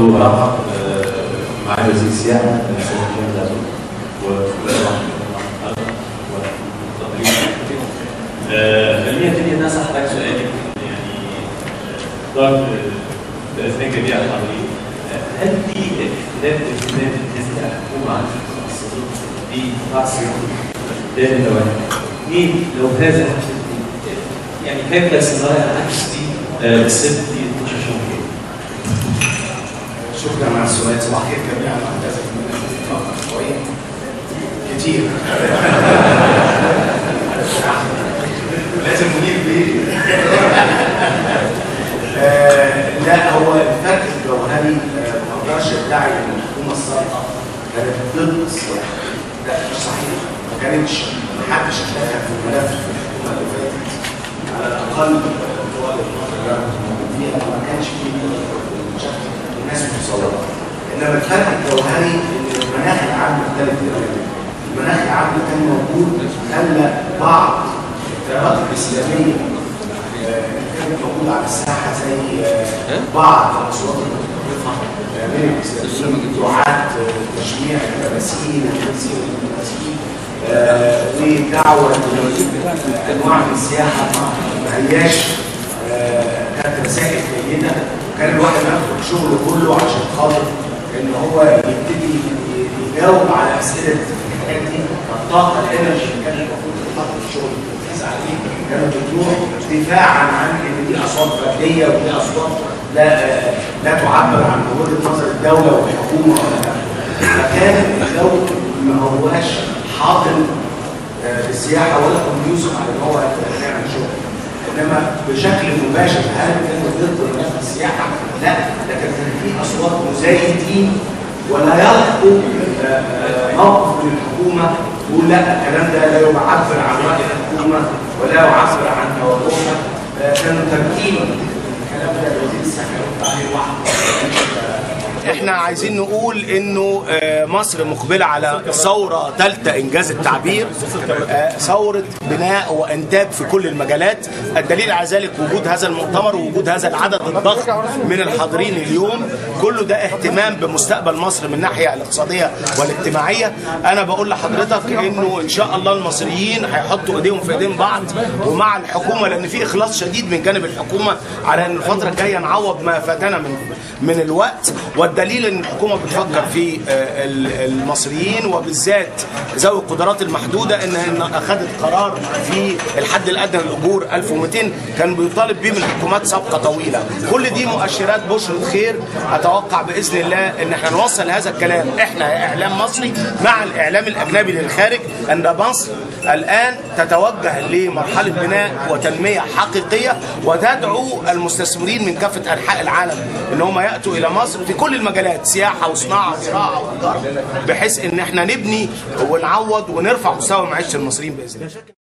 برحب معالي وزير السياحه السيد محمد زازو خلينا نبتدي الناس حضرتك سؤالي يعني ضرب باذنك جميع الحاضرين هل في اختلاف اهتمام هذه الحكومه عن التخصصات في قطاع السياحه ده نمره واحد اثنين لو هذا يعني كيف الاستمرار العكس دي بالست في 12 شهر كده شكرا على السؤال صباح الخير جميعا اعتذر من الاتفاق شويه كتير لازم نجيب بيه آه، لا هو الفرق الجوهري آه، ما اقدرش ادعي ان الحكومه السابقه كانت ضد السياحه لا مش صحيح ما كانتش ما حدش اشتغل في الملف في الحكومه اللي فاتت على الاقل طوال الفتره اللي انا كنت موجود فيها ما كانش فيه بشكل الناس متصوره انما الفرق الجوهري ان المناخ العام مختلف تماما المناخ العام اللي كان موجود خلى بعض التيارات الاسلاميه آه، اللي كانت موجوده على الساحه زي آه، بعض الاصوات المتطرفه آه، من الاسلاميين دعاه آه، تشجيع التماثيل وتمثيل التماثيل آه، ودعوه انواع من السياحه ما هياش آه، كانت رسائل جيده وكان الواحد ياخد شغله كله عشان خاطر ان هو يبتدي يجاوب على اسئله الحاجات دي الطاقه الانرجي اللي كانت المفروض تتحط في الشغل والتركيز عليه كانت بتروح دفاعا عن ان دي اصوات فرديه ودي اصوات لا آه، لا تعبر عن وجهه نظر الدوله والحكومه ولا فكان الجو ما هواش حاضن آه، السياحه ولا كونيوسف على ان هو يعمل شغل انما بشكل مباشر هل كانوا ضد مناخ السياحه؟ لا لكن كان في اصوات مزايدين ولا يلقوا آه، آه، موقف من الحكومه يقول لا الكلام ده لا يعبر عن راي الحكومه ولا يعبر عن توجهها آه، كانوا ترتيبا الكلام ده وزير السياحه يرد عليه لوحده احنا عايزين نقول انه آه، مصر مقبله على ثوره ثالثه انجاز التعبير آه، ثوره بناء وانتاج في كل المجالات الدليل على ذلك وجود هذا المؤتمر ووجود هذا العدد الضخم من الحاضرين اليوم كله ده اهتمام بمستقبل مصر من الناحيه الاقتصاديه والاجتماعيه انا بقول لحضرتك انه ان شاء الله المصريين هيحطوا ايديهم في ايدين بعض ومع الحكومه لان في اخلاص شديد من جانب الحكومه على ان الفتره الجايه نعوض ما فاتنا من من الوقت والدليل ان الحكومه بتفكر في آه، ال- المصريين وبالذات ذوي القدرات المحدوده ان إن اخذت قرار في الحد الادنى للاجور 1200 كان بيطالب بيه من حكومات سابقه طويله كل دي مؤشرات بشرة خير اتوقع باذن الله ان احنا نوصل هذا الكلام احنا اعلام مصري مع الاعلام الاجنبي للخارج ان مصر الان تتوجه لمرحله بناء وتنميه حقيقيه وتدعو المستثمرين من كافه انحاء العالم ان هم ياتوا الى مصر في كل المجالات سياحه وصناعه وزراعه وتجاره بحيث ان احنا نبني ونعوض ونرفع مستوى معيشه المصريين باذن الله